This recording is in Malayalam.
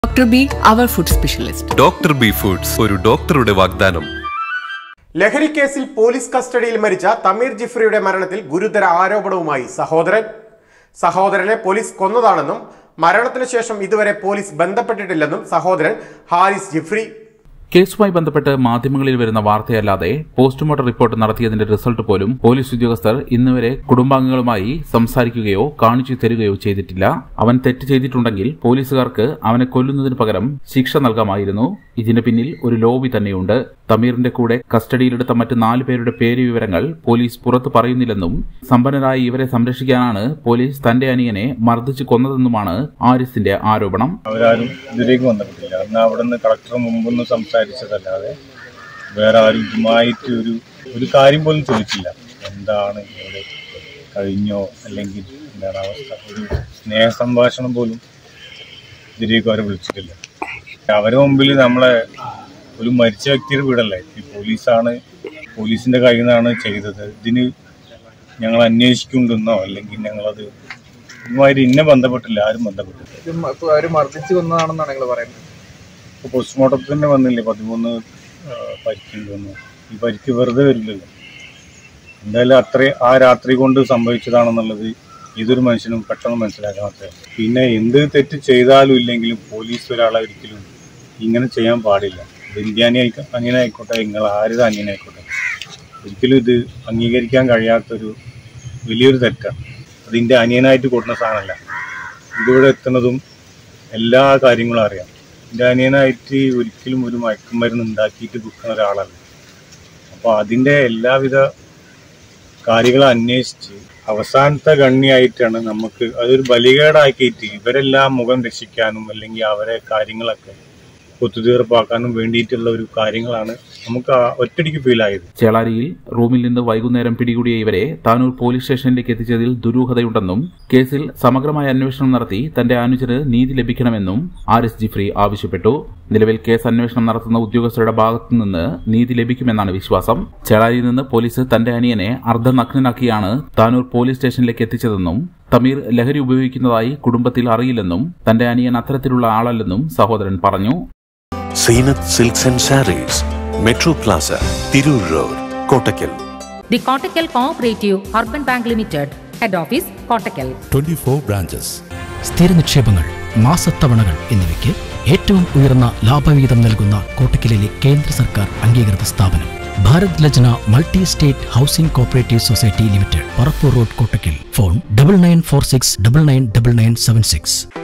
Dr. B, our food specialist. Doctor B foods ഒരു ഡോക്ടറുടെ വാഗ്ദാനം ലഹരി കേസിൽ പോലീസ് കസ്റ്റഡിയിൽ മരിച്ച തമീർ ജിഫ്രിയുടെ മരണത്തിൽ ഗുരുതര ആരോപണവുമായി സഹോദരൻ സഹോദരനെ പോലീസ് കൊന്നതാണെന്നും മരണത്തിന് ശേഷം ഇതുവരെ പോലീസ് ബന്ധപ്പെട്ടിട്ടില്ലെന്നും സഹോദരൻ ഹാരിസ് ജിഫ്രി കേസുമായി ബന്ധപ്പെട്ട് മാധ്യമങ്ങളിൽ വരുന്ന വാർത്തയല്ലാതെ പോസ്റ്റ്മോർട്ടം റിപ്പോർട്ട് നടത്തിയതിന്റെ റിസൾട്ട് പോലും പോലീസ് ഉദ്യോഗസ്ഥർ ഇന്നുവരെ കുടുംബാംഗങ്ങളുമായി സംസാരിക്കുകയോ കാണിച്ചു തരികയോ ചെയ്തിട്ടില്ല അവൻ തെറ്റ് ചെയ്തിട്ടുണ്ടെങ്കിൽ പോലീസുകാർക്ക് അവനെ കൊല്ലുന്നതിന് പകരം ശിക്ഷ നൽകാമായിരുന്നു ഇതിന് പിന്നിൽ ഒരു ലോബി തന്നെയുണ്ട് തമീറിന്റെ കൂടെ കസ്റ്റഡിയിലെടുത്ത മറ്റ് നാല് പേരുടെ പേര് വിവരങ്ങൾ പോലീസ് പുറത്തു പറയുന്നില്ലെന്നും സമ്പന്നരായ ഇവരെ സംരക്ഷിക്കാനാണ് പോലീസ് തന്റെ അനിയനെ മർദ്ദിച്ചു കൊന്നതെന്നുമാണ് ആരിസിന്റെ ആരോപണം അവരാരും ഇതിലേക്ക് വന്നിട്ടില്ല അന്ന് അവിടെ നിന്ന് കളക്ടർ മുമ്പൊന്നും സംസാരിച്ചതല്ലാതെ വേറെ ആരും ഇതുമായിട്ട് ഒരു ഒരു കാര്യം പോലും ചോദിച്ചില്ല എന്താണ് ഇവിടെ കഴിഞ്ഞോ അല്ലെങ്കിൽ എന്താണ് അവസ്ഥ ഒരു സ്നേഹ സംഭാഷണം പോലും ഇതിലേക്ക് അവർ വിളിച്ചിട്ടില്ല അവരെ മുമ്പിൽ നമ്മളെ ഒരു മരിച്ച വ്യക്തിയുടെ വീടല്ലേ ഈ പോലീസാണ് പോലീസിന്റെ കയ്യിൽ നിന്നാണ് ചെയ്തത് ഇതിന് ഞങ്ങൾ അന്വേഷിക്കുന്നുണ്ടെന്നോ അല്ലെങ്കിൽ ഞങ്ങളത് ഇതുമായിട്ട് ഇന്നെ ബന്ധപ്പെട്ടില്ല ആരും ബന്ധപ്പെട്ടില്ല ഇത് മ- ഇപ്പൊ അവര് മർദ്ദിച്ചു കൊന്നതാണെന്നാണ് നിങ്ങൾ പറയുന്നത് ഇപ്പൊ പോസ്റ്റ്മോർട്ടത്തിൽ തന്നെ വന്നില്ലേ പതിമൂന്ന് ആ, പരിക്കുണ്ടെന്ന് ഈ പരിക്ക് വെറുതെ വരില്ലല്ലോ എന്തായാലും അത്ര ആ രാത്രി കൊണ്ട് സംഭവിച്ചതാണെന്നുള്ളത് ഏതൊരു മനുഷ്യനും പെട്ടെന്ന് മനസ്സിലാക്കാത്ത പിന്നെ എന്ത് തെറ്റ് ചെയ്താലും ഇല്ലെങ്കിലും പോലീസ് ഒരാളെ ഒരിക്കലും ഇങ്ങനെ ചെയ്യാൻ പാടില്ല ഇത് ഇന്ത്യാനി ആയിക്കോ അനിയനെ ആയിക്കോട്ടെ നിങ്ങൾ ആരുടെ അനിയനായിക്കോട്ടെ ഒരിക്കലും ഇത് അംഗീകരിക്കാൻ കഴിയാത്തൊരു വലിയൊരു തെറ്റാണ് അതിൻ്റെ അനിയനായിട്ട് കൊടുക്കുന്ന സാധനമല്ല ഇതിവിടെ എത്തുന്നതും എല്ലാ കാര്യങ്ങളും അറിയാം എൻ്റെ അനിയനായിട്ട് ഒരിക്കലും ഒരു മയക്കുമരുന്ന് ഉണ്ടാക്കിയിട്ട് വിൽക്കുന്ന ഒരാളല്ല അപ്പോൾ അതിൻ്റെ എല്ലാവിധ കാര്യങ്ങളും അന്വേഷിച്ച് അവസാനത്തെ ഗണ്യായിട്ടാണ് നമുക്ക് അതൊരു ബലികേടാക്കിയിട്ട് ഇവരെല്ലാം മുഖം രക്ഷിക്കാനും അല്ലെങ്കിൽ അവരെ കാര്യങ്ങളൊക്കെ ഒത്തുതീർപ്പാക്കാനും വേണ്ടിയിട്ടുള്ള ഒരു കാര്യങ്ങളാണ് നമുക്ക് ആ ഒറ്റടിക്ക് ഫീൽ ആയത് ചേളാരിയിൽ റൂമിൽ നിന്ന് വൈകുന്നേരം പിടികൂടിയ ഇവരെ താനൂർ പോലീസ് സ്റ്റേഷനിലേക്ക് എത്തിച്ചതിൽ ദുരൂഹതയുണ്ടെന്നും കേസിൽ സമഗ്രമായ അന്വേഷണം നടത്തി തന്റെ അനുജന് നീതി ലഭിക്കണമെന്നും ആരിസ് ജിഫ്രി ആവശ്യപ്പെട്ടു നിലവിൽ കേസ് അന്വേഷണം നടത്തുന്ന ഉദ്യോഗസ്ഥരുടെ ഭാഗത്തുനിന്ന് നീതി ലഭിക്കുമെന്നാണ് വിശ്വാസം ചേളാരിയിൽ നിന്ന് പോലീസ് തന്റെ അനിയനെ അർദ്ധനഗ്നനാക്കിയാണ് താനൂർ പോലീസ് സ്റ്റേഷനിലേക്ക് എത്തിച്ചതെന്നും തമീർ ലഹരി ഉപയോഗിക്കുന്നതായി കുടുംബത്തിൽ അറിയില്ലെന്നും തന്റെ അനിയൻ അത്തരത്തിലുള്ള ആളല്ലെന്നും സഹോദരൻ പറഞ്ഞു Seenath silks and sarees metro plaza Tirur road Kottakkal The Kottakkal Cooperative Urban Bank Limited, Head Office, Kottakkal. 24 branches. സ്ഥിര നിക്ഷേപങ്ങൾ മാസത്തവണകൾ എന്നിവയ്ക്ക് ഏറ്റവും ഉയർന്ന ലാഭവിഹിതം നൽകുന്ന കോട്ടക്കലിലെ കേന്ദ്ര സർക്കാർ അംഗീകൃത സ്ഥാപനം Bharat Lajna multi state housing cooperative society limited Parappur road Kottakkal phone double nine four six double nine double nine seven six